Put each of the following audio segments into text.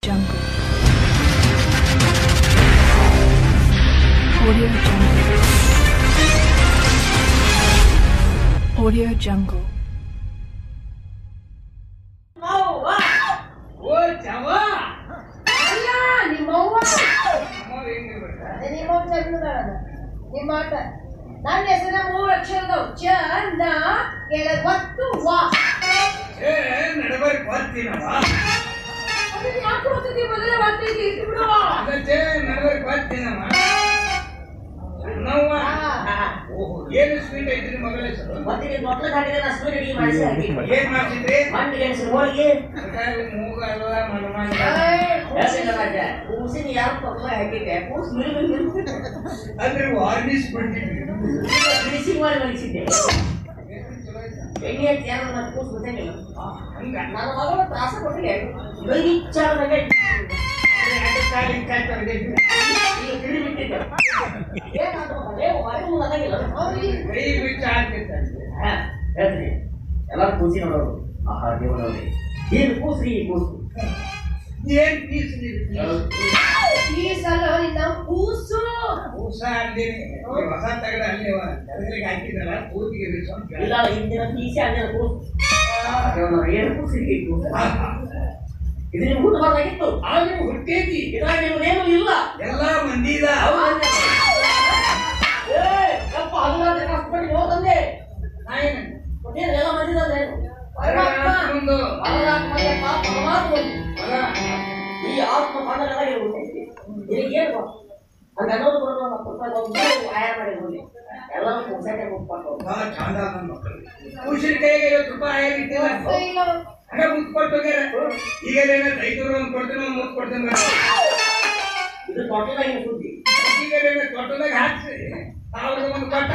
jungle. Audio jungle. Audio jungle. ಅವ್ವ! ಓ ಚವ ಅಲ್ಲ, ನಿಮ್ಮವ್ವ. ಅಮ್ಮ ಹೆಂಗಿರ್ಬೇಕು ಅದೇ ನಿಮ್ಮವ್ವ ಚಂದದಾಳಲ್ಲ. ನಿಮ್ಮ ಆಟ ನನ್ನ ಹೆಸರ ಮೂರು ಅಕ್ಷರದವು ಚಂದ ಕೆಳಗ್ ಒತ್ತು ವಾ ಏ ನಡಬರ್ಕ್ ಬರ್ತೀನವ ಅದನ್ನ ಯಾಕೆ ಓದ್ತಿದ್ದಿ ಮೊದಲೇ ಓದ್ತಿದ್ದಿ ಇಟ್ಟು ಬಿಡು ಅದಕ್ಕೆ ನಡಬರ್ಕ್ ಬರ್ತೀನವ ನವ್ವ ಓಹೋ ಏನು ಸ್ವೀಟ್ ಐತ್ರಿ ಮಗಳ ಹೆಸರು ಮತ್ತೆ ನಿಮ್ ಮಕ್ಳಿಗೆ ಹಾಕಿದ್ರೆ ನಾ ಸ್ವೀಟ್ ಅಡಿಗೆ ಮಾಡಿಸಿ ಹಾಕಿದ್ವಿ ಏನ್ ಮಾಡ್ತಿದ್ರಿ ಮಂಡಿ ಗೆಣಸಿನ ಹೋಳಿಗೆ ಸರ್ಕಾರಿ ಮೂಗ ಎಲ್ಲ ಮನಮಾನ ಹೇಳ್ತಿಲ್ಲ ರಾಜ ಕೂಸಿನ ಯಾವ ಮಕ್ಳ ಹಾಕಿದ್ದೆ ಕೂಸು ಮಿಳಿ ಮಿಳಿ ಮಿಳಿ ಅಂದ್ರೆ ವಾರ್ನಿಸ್ ಬಿಡ್ತಿದ್ರಿ ಬಿಡಿಸಿ ಮಾಡಿ ಮಲಗಿಸಿದ್ದೆ ಎಣ್ಣೆ ಹಚ್ಚಿ ಯಾರು ನನ್ನ ಕೂಸು ಗೊತ್ತಾಗಿಲ್ಲ ಹಂಗ ನನ್ನ ಮಗಳ ತ್ರಾಸ ಕೊಟ್ಟಿಗೆ ಬೈಚಾರದಾಗ ಎರಡು ಕಾಲಿಗೆ ಕಾಯಿ ತರಗೈತಿ ಈಗ ತಿಳಿ ಬಿಟ್ಟಿದ್ದೆ ಏನಾದ್ರು ಅದೇ ಹೊರಗೆ ಮುಂದೆ ಅದಾಗಿಲ್ಲ ಕೈ ಬಿಚ್ಚ ಹಾಕ್ತಿದ್ದಂತೆ ಹಾ ಹೇಳ್ತೀನಿ ಎಲ್ಲರೂ ಕೂಸಿ ನೋಡೋರು ಆಹಾ ದೇವರವ್ರಿ ಏನು ಕೂಸ್ರಿ ಈ ಕೂಸು ಏನ್ ಪೀಸ್ ಈ ಸಲ ನಿನ್ನ ಕೂಸು ಕೂಸ ಅಂದೇನೆ ಹೊಸ ತಗಡ ಅಲ್ಲಿ ತರಗಲಿಗೆ ಹಾಕಿದಲ್ಲ ಕೂತಿಗೆ ಬಿಡ್ಸೋಂತ ಇಲ್ಲ ಹಿಂದಿನ ಪೀಸಿ ಅಂದಿನ ಕೂಸು ದೇವರವ್ರಿ ಏನು ಕೂಸ್ರಿ ಈ ಕೂಸು ಇದು ನಿಮ್ಗೆ ಹುಟ್ಟಬಾರ್ದಾಗಿತ್ತು ಆದ್ರೆ ಹುಟ್ಟೇತಿ ಇದ್ರಾಗ ನಿಮ್ದೇನು ಇಲ್ಲ ಎಲ್ಲ ಮಂದಿದ ಏ ಯಪ್ಪ ಹದಿನಾರು ಕಷ್ಟಪಟ್ಟು ಹೋದಂದೆ ನಾ ಏನ್ ಏನು ಎಲ್ಲ ಮಂದಿದಂದೆ ಒಂದು ಪರಮಾತ್ಮಯ್ಯಪ್ಪ ಪರಮಾತ್ಮ ಮಗ ಈ ಆತ್ಮ ಪಂಡಗಳ ಹುಟ್ಟೈತಿ ಇದಕ್ಕೆ ಏನು ಹಂಗ ಅನ್ನೋದು ಬರೋದು ಹತ್ತು ರೂಪಾಯಿ ಒಂದು ಆಯಾರ ಮಾಡಿ ಹೋಗಿ ಎಲ್ಲರೂ ಪುಕ್ಸಟ್ಟೆ ಮುಟ್ಕೊಂಡು ಬಹಳ ಚಂದ ನನ್ನ ಮಕ್ಕಳು ಖುಷಿ ಕೈಗೆ ಐವತ್ತು ರೂಪಾಯಿ ಆಗಿಟ್ಟಿಲ್ಲ ಇಲ್ಲ ಹಂಗ ಮುತ್ತು ಕೊಟ್ಟು ಹೋಗ್ಯಾರ ಈಗ ಏನಾರ ರೈತರು ಒಂದು ಕೊಡ್ತೀನಿ ಒಂದು ಮುತ್ತು ಕೊಡ್ತೀನಿ ಇದು ದೊಡ್ಡದಾಗಿನ ಸುದ್ದಿ ಈಗ ಏನಾರ ತೊಟ್ಟದಾಗ ಹಾಕ್ಸಿ ಅವ್ರಿಗೆ ಒಂದು ಕೊಟ್ಟ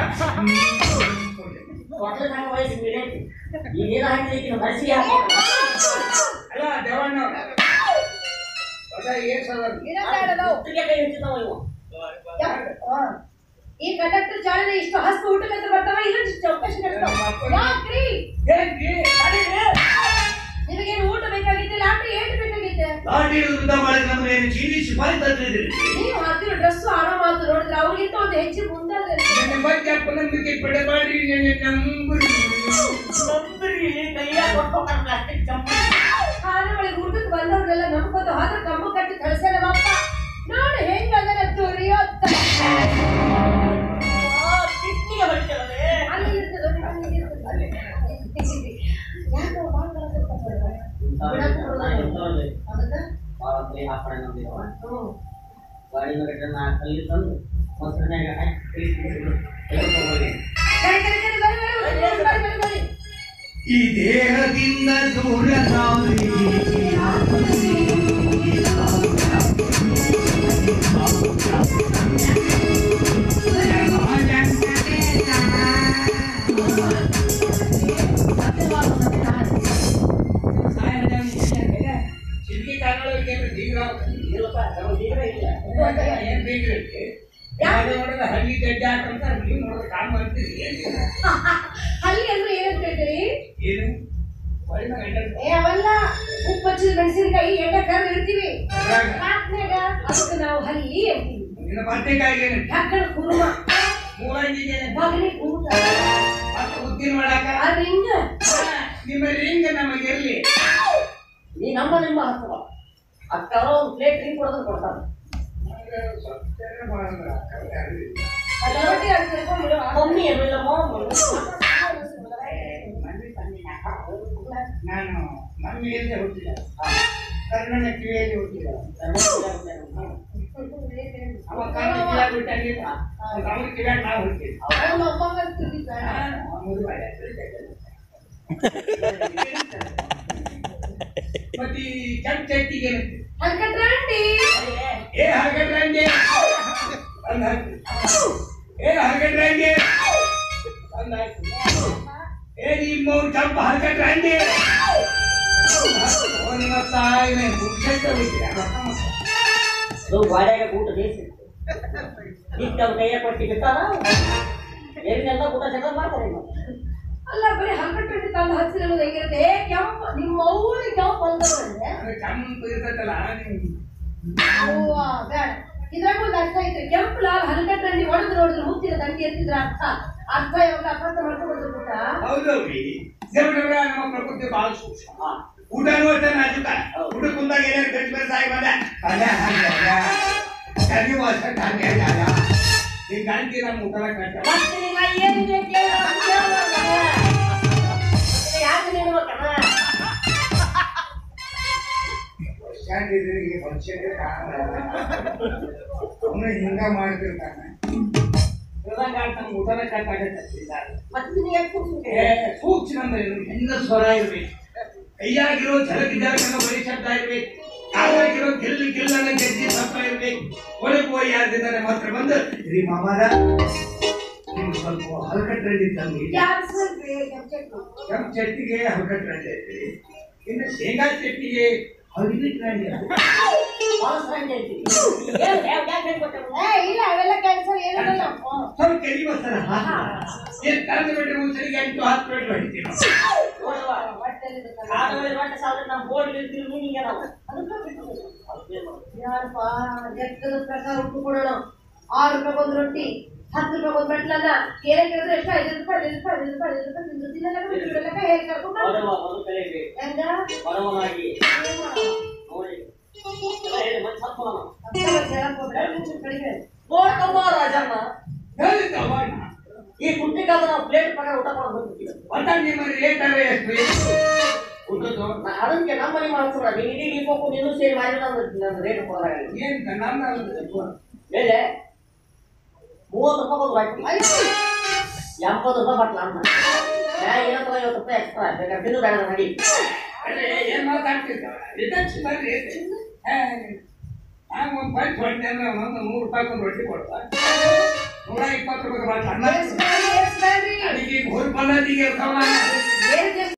ದೊಡ್ಡ ತಮ್ಮ ವಯಸ್ಸು ಮೀರೈತಿ ಈಗೇನು ಹಾಕಿದಕ್ಕೆ ಹಸಿ ಹಾಕಿ ಅಲ್ಲ ದೇವಣ್ಣ ಅದ ಏಸ್ ಅದ ಇರತ್ತಾಡದವು ಒಟ್ಟಿಗೆ ಕೈ ಹಿಡಿತಾವ ಇವು ಈ ಕಂಡಕ್ಟರ್ ಚಾಲನೆ ಇಷ್ಟು ಹಸ್ತು ಊಟಕ್ಕೆ ಬರ್ತಾವ ಇಲ್ಲ ಚೌಕಶಿ ನಡೆಸ್ತಾವ ಯಾಕ್ರಿ ಏನ್ರಿ ನಿಮಗೇನು ಊಟ ಬೇಕಾಗಿತ್ತು ಲಾಟ್ರಿ ಏಟ್ ಬೇಕಾಗಿತ್ತು ಲಾಟಿ ಹಿಡಿದ್ರಿಂದ ಮಾಡಿದ್ರೆ ನಮ್ಗೆ ಏನು ಚೀನಿ ಸಿಪಾಯಿ ತಂದಿದ್ರಿ ನೀವು ಹಾಕಿರೋ ಡ್ರೆಸ್ ಆಡೋ ಮಾತು ನೋಡಿದ್ರೆ ಅವ್ರಿಗಿಂತ ಒಂದು ಹೆಚ್ಚು ಮುಂದಾದ್ರೆ ನನ್ನ ಬಗ್ಗೆ ಅಪ್ಪನಂಬಿಕೆ ಪಡೆಬಾಡ್ರಿ ನನ್ನ ನಂಬರಿ ನಂಬ್ರಿ ಕೈಯಾಗ ಕೊಟ್ಟು ಅಷ್ಟೇ ಚಂಪ ಕಾಲ ಒಳಗೆ ಊಟಕ್ಕೆ ಬಂದವ್ರನ್ನೆಲ್ಲ ನಂಬ್ಕೋತ ಹೋದ್ರೆ ಕಂಬ ಕಟ್ಟಿ ಕಳ್ಸ್ಯಾರ ನಮ್ಮಪ್ಪ ನೋಡಿ ಹೆಂಗ ಅದನ್ನ ದುರಿಯೋತ್ತ ಕಿಡ್ನಿಗೆ ಹೊಡಿತಾರಲ್ಲ ಅಲ್ಲಿ ಇರ್ತದೆ ಅಲ್ಲಿ ಇರ್ತದೆ ಯಾಕೋ ಭಾಳ ಕಳ್ಕೊತಾರೆ. ಅದಕ್ಕೆ ಹ್ಮ್. ಗಾಡಿ ಮೇಲೆ ಕಲ್ಲಿ ತಂದು ಮೊಸರಿನಾಗ ಹಾಕಿ ತೆಗೆದುಕೊಂಡು ಕರಿ, ಕರಿ, ಕರಿ, ಬರಿ, ಬರಿ, ಬರಿ, ಬರಿ, ಬರಿ, ಬರಿ. ಈ ದೇಹದಿಂದ ದೂರ ನಾವೇ ಸಿದ್ಧಿ ಕಾನೊಳಗೆ ಏನು ಬೀಗ್ರ ಇಲ್ಲಪ್ಪ ನಮ್ಮ ಜೀವನ ಇಲ್ಲ ಏನ್ ಬೀಗ್ರ ಐತಿ ಯಾರು ನೋಡಿದ್ರೆ ಹಳ್ಳಿ ಗಡ್ಡೆ ಹಾಕಂತ ನೀವು ನೋಡಿದ್ರೆ ಕಾಮ್ ಅಂತೀರಿ ಏನಿಲ್ಲ. ಅಲ್ಲಿ ಅಂದ್ರೆ ಏನಂತ ಹೇಳ್ತೀರಿ ಏನು ಒಳ್ಳೆ ಗಂಡನ ಏ ಅವಲ್ಲ ಉಪ್ಪು ಹಚ್ಚಿದ ಮೆಣಸಿನಕಾಯಿ ಎಣ್ಣೆ ಕರ್ದು ಇಡ್ತೀವಿ ಅದ್ರಾಗ ಪಾಟ್ನ್ಯಾಗ ಅದಕ್ಕೆ ನಾವು ಹಲ್ಲಿ ಅಂತೀವಿ ಇನ್ನು ಬದ್ನೆಕಾಯಿ ಏನು ಹಕ್ಕಳ ಕುರುಮ ಮೂಲಂಗಿಗೆ ಬಗಲಿ ಊಟ ಮತ್ತೆ ಉದ್ದಿನ ಮಾಡಾಕ ಆ ರಿಂಗ್ ನಿಮ್ಮ ರಿಂಗ್ ನಮಗಿರ್ಲಿ ನೀ ನಮ್ಮ ನಿಮ್ಮ ಹತ್ತವ ಅಕ್ಕ ಒಂದು ಪ್ಲೇಟ್ ಡ್ರಿಂಕ್ ಕೊಡೋದು ಕೊಡ್ತಾರೆ ರೊಟ್ಟಿ ಅಡ್ಗೆ ಮಾಡ್ಕೊಂಡು ಮಮ್ಮಿ ಏನಿಲ್ಲ ಮಾಮ ನಾನು ಮಮ್ಮಿಯಲ್ಲಿ ಹುಟ್ಟಿಲ್ಲ ಕರ್ಣನ ಕಿವಿಯಲ್ಲಿ ಹುಟ್ಟಿಲ್ಲ ಅವ ಕರ್ಣ ಕಿವಿಯಾಗ ಹುಟ್ಟಾಗಿಲ್ಲ ಅವ್ರ ಕಿವಿಯಾಗ ನಾವು ಹುಟ್ಟಿಲ್ಲ ನಮ್ಮ ಅಮ್ಮಂಗ ತಿಂದಿದ್ದ. ಮತ್ತೆ ಈ ಕೆಂಪ ಚಟ್ಟಿಗೆ ಏನಂತೆ ಹಲ್ಕಟ್ರಂಡಿ ಏ ಹರಗಡ್ರಂಗೆ ಅಂದ ಹಾಕ್ರಿ. ಏ ಹರಗಡ್ರಂಗೆ ಅಂದ ಹಾಕ್ರಿ. ಏ ನಿಮ್ಮ ಅವ್ರ ಕೆಂಪ ಹರಗಡ್ರಂಗೆ ನಿಮ್ಮ ತಾಯಿನೇ ಮುಗಿಸೈತೆ ಹೋಗ್ತೀರಾ ಅದು ಗಾಡಿಯಾಗ ಊಟ ಬೇಯಿಸಿ ಇಟ್ಟು ಅವ್ರ ಕೈಯಾಗ ಕೊಟ್ಟು ಬಿಟ್ಟಾರ ಏನೆಲ್ಲ ಊಟ ಚೆನ್ನಾಗಿ ಮಾಡ್ತಾರೆ ಇನ್ನು. ಅಲ್ಲ ಬರೀ ಹಲ್ಕಟ್ಟು ತಂದು ಹಚ್ಚಿರೋದು ಹೆಂಗಿರುತ್ತೆ ಏ ಕೆಂಪು ನಿಮ್ಮ ಅವ್ವನ ಕೆಂಪು ಅಂತಂದ್ರೆ ಅದು ಕೆಂಪು ಇರ್ತೈತಲ್ಲ ನೀವು ಅವ್ವ ಬೇಡ ಇದ್ರಾಗ ಒಂದು ಅರ್ಥ ಐತೆ ಕೆಂಪು ಲಾಲ್ ಹಲ್ಕಟ್ಟಲ್ಲಿ ಹೊಡೆದು ನೋಡಿದ್ರೆ ಮುತ್ತಿನ ದಂಡಿ ಎತ್ತಿದ್ರ ಅರ್ಥ ಅರ್ಥ ಯಾವಾಗ ಅರ್ಥ ಮಾಡ್ಕೊಂಡು ಪುಟ್ಟ ಹೌದೌರಿ ದೇವ್ರವ್ರ ನಮ್ಮ ಪ್ರಕೃತಿ ಬಹಳ ಸೂಕ್ಷ್ಮ ಊಟನೂ ಅಷ್ಟೇ ನಾಜುಕ ಊಟ ಕುಂದಾಗ ಏನಾರು ಗಂಟು ಮೇಲೆ ಸಾಯಿ ಬಂದ ಅದೇ ಹಾಗೆ ಕರಿವು ಅಷ್ಟೇ ಹಾಗೆ ಆಗ ಈ ಗಂಟಿ ನಮ್ಮ ಊಟನ ಕಟ್ಟ ಮತ್ತೆ ನಿನ್ನ ಏನಿದೆ ಕೇಳು ಅಂತ ಕೇಳ್ಬಾರ್ದು ಮಗ. ಮತ್ತೆ ಯಾಕೆ ನೀನು ಕಣ ಸ್ಟ್ಯಾಂಡ್ ಇದ್ರಿಗೆ ಫಂಕ್ಷನ್ ಅವನು ಹಿಂಗ ಮಾಡ್ತಿರ್ತಾನೆ ಇವಾಗ ನಮ್ಮ ಊಟನ ಕಟ್ಟಾಗತ್ತೆ ಮತ್ತೆ ನೀನು ಯಾಕೆ ಕೂರ್ಸ್ಬಿಟ್ಟೆ? ಏ ಸೂಕ್ಷ್ಮ ಅಂದ್ರೆ ಏನು? ಹೆಂಗ ಸ್ವರ ಇರ್ಬೇಕು ಕೈಯಾಗಿರೋ ಝಲಕ್ ಝಲಕನ್ನ ಬರೀ ಶಬ್ದ ಇರ್ಬೇಕು ಕಾಲಾಗಿರೋ ಗಿಲ್ ಗಿಲ್ಲನ್ನ ಗೆಜ್ಜಿ ಶಬ್ದ ಇರ್ಬೇಕು ಒಳಗೆ ಹೋಗಿ ಯಾರ್ದಿದ್ದಾರೆ ಮಾತ್ರ ಬಂದು ರೀ ಮಾಮಾರ ನೀವು ಸ್ವಲ್ಪ ಹಲ್ಕಟ್ರಲ್ಲಿ ತಂದು ಯಾರು ಸ್ವಲ್ಪ ಕೆಂಪು ಕೆಂಪು ಚಟ್ನಿಗೆ ಹಲ್ಕಟ್ರಲ್ಲಿ ಐತ್ರಿ ಇನ್ನು ಶೇಂಗಾ ಚಟ್ನಿಗೆ ಹಲ್ಬಿಟ್ರಲ್ಲಿ ಭಾಳ strange ಐತಿ. ಏನು, ಯಾಕೆ ಯಾಕೆ ಹೇಳ್ಕೊಟ್ಟೆ ಅವ್ನು? ಏ ಇಲ್ಲ ಅವೆಲ್ಲ ಕ್ಯಾನ್ಸರ್ ಏನಿಲ್ಲ ಸ್ವಲ್ಪ ಕೆಲಿ ಬರ್ತಾರ ಏನ್ ತಂದು ಬಿಟ್ರೆ ಮುಂಚೆಗೆ ಎಂಟು ಹತ್ತು ಬಿಟ್ಟು ಹೊಡಿತೀವಿ ನೋಡುವ, ಆದಮೇಲೆ ಹೊಟ್ಟೆ ಸಾವಿರ ನಮ್ಮ ಬೋರ್ಡ್ ಇರ್ತೀವಿ ನೀನಿಗೆ ನಾವು ಅದಕ್ಕೆ ಬಿಟ್ಟು ಅದೇನ್ ಮಾಡೋದು? ಯಾರಪ್ಪ ಲೆಕ್ಕದ ಪ್ರಕಾರ ಉಪ್ಪು ಕೊಡೋಣ ಆರು ರೂಪಾಯಿ ಒಂದು ರೊಟ್ಟಿ ಹತ್ತು ರೂಪಾಯಿ ಒಂದು ಮೆಟ್ಲನ್ನ ಕೇಳ ಕೇಳಿದ್ರೆ ಎಷ್ಟು ಐದು ರೂಪಾಯಿ ಐದು ರೂಪಾಯಿ ಐದು ರೂಪಾಯಿ ಐದು ರೂಪಾಯಿ ತಿಂದು ತಿನ್ನಲೆಕ್ಕ ಬಿಟ್ಟಿರಲೆಕ್ಕ ಹೇಗೆ ಕರ್ಕೊಂಡು ಬಡವ ಬದುಕಲೇಬೇಕು ಹೆಂಗ ಬಡವನಾಗಿ ಏನ್ ಮಾಡೋದು? ನೋಡಿ ಎಲ್ಲ ಹೇಳಿ ಮತ್ತೆ ಸ್ವಲ್ಪ ಅವನು. ಅಪ್ಪ ಹೇಳಕ್ ಹೋದ್ರೆ ನಿಮ್ಗೆ ಕಡಿಮೆ. ನೋಡ್ಕೊಂಬ ರಾಜಣ್ಣ ಹೇಳಿದ್ದವ ಈ ಕುಟ್ಟಿಗಾದ ನಾವು ಪ್ಲೇಟ್ ಪ್ರಕಾರ ಊಟ ಮಾಡೋದು ಬಂದ್ಬಿಟ್ಟಿಲ್ಲ ಒಟ್ಟ ನಿಮ್ಮ ರೇಟ್ ಅಲ್ಲ ಎಷ್ಟು ಊಟದ್ದು ನಾ- ಅದಕ್ಕೆ ನಮ್ಮ ಮನೆ ಮಾಡ್ಕೊಡ ನೀನು ಇಡೀ ಹೋಗು ನೀನು ಸೇರಿ ಮಾಡಿ ನಾನು ನನ್ನ ರೇಟ್ ಕೊಡೋದಾಗಲಿ ಏನ್ ನನ್ನ ಮೇಲೆ ಮೂವತ್ತು ರೂಪಾಯಿ ಒಂದು ಬಾಕಿ ಅಯ್ಯೋ, ಎಂಬತ್ತು ರೂಪಾಯಿ ಬಟ್ಲ ಅನ್ನ ನಾ ಏನಂತ ಐವತ್ತು ರೂಪಾಯಿ ಎಕ್ಸ್ಟ್ರಾ ಬೇಕಾದ್ರೆ ತಿನ್ನು ಬೇಡ ಮಾಡಿ ಏನ್ ಮಾತಾಡ್ತಿದ್ದ ರಿಟರ್ನ್ಸ್ ಬರ್ರಿ ನಾನು ಒಂದು ಬೈಕ್ ಹೊಟ್ಟೆ ಅಂದ್ರೆ ಒಂದು ನೂರು ರೂಪಾಯಿ ಒಂದು ರೊಟ್ಟಿ ಕೊಡ್ತಾ ನೂರ ಇಪ್ಪತ್ತು ರೂಪಾಯಿ ಅನ್ನ ಎಸ್ ಬ್ಯಾಡ್ರಿ, ಎಸ್ ಬ್ಯಾಡ್ರಿ. ಅದಕ್ಕೆ ಹೋಗಿ ಬಂದಿಗೆ ಏನ್